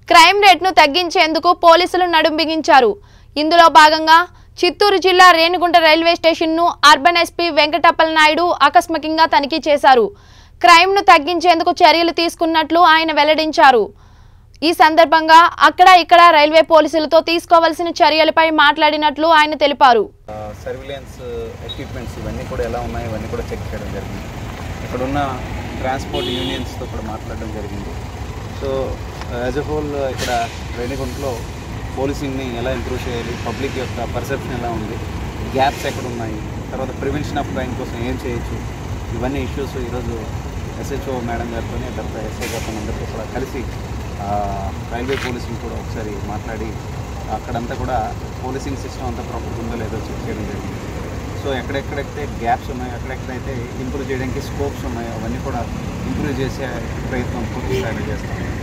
crime రేట్ను తగ్గించేందుకు పోలీసులు నడుం బిగించారు ఇందులో భాగంగా చిత్తూరు జిల్లా రేణిగుంట రైల్వే స్టేషన్ను అర్బన్ ఎస్పీ వెంకటప్పల నాయుడు ఆకస్మికంగా తనిఖీ చేశారు క్రైమ్ను తగ్గించేందుకు చర్యలు తీసుకున్నట్లు ఆయన వెల్లడించారు ఈ సందర్భంగా అక్కడ ఇక్కడ రైల్వే పోలీసులతో తీసుకోవాల్సిన చర్యలపై మాట్లాడినట్లు ఆయన తెలిపారు సర్విలెన్స్ ఎక్విప్మెంట్స్ ఇవన్నీ కూడా ఎలా ఉన్నాయి ఇవన్నీ కూడా చెక్ చేయడం జరిగింది ఇక్కడ ఉన్న ట్రాన్స్పోర్ట్ యూనియన్స్తో కూడా మాట్లాడడం జరిగింది సో యాజ్ ఎ హోల్ ఇక్కడ రేణిగుంటలో పోలీసింగ్ని ఎలా ఇంప్రూవ్ చేయాలి పబ్లిక్ యొక్క పర్సెప్షన్ ఎలా ఉంది గ్యాప్స్ ఎక్కడ ఉన్నాయి తర్వాత ప్రివెన్షన్ ఆఫ్ క్రైమ్ కోసం ఏం చేయొచ్చు ఇవన్నీ ఇష్యూస్ ఈరోజు ఎస్హెచ్ఓ మేడం గారితో తర్వాత ఎస్ఐ గారితో అందరితో కూడా కలిసి ఆ, రైల్వే పోలీసింగ్ కూడా ఒకసారి మాట్లాడి అక్కడంతా కూడా పోలీసింగ్ సిస్టమ్ అంతా ప్రాపర్గా ఉందో లేదో చెక్ చేయడం జరిగింది సో ఎక్కడెక్కడైతే గ్యాప్స్ ఉన్నాయో ఎక్కడెక్కడైతే ఇంప్రూవ్ చేయడానికి స్కోప్స్ ఉన్నాయో అవన్నీ కూడా ఇంప్రూవ్ చేసే ప్రయత్నం పూర్తి స్థాయిలో చేస్తాం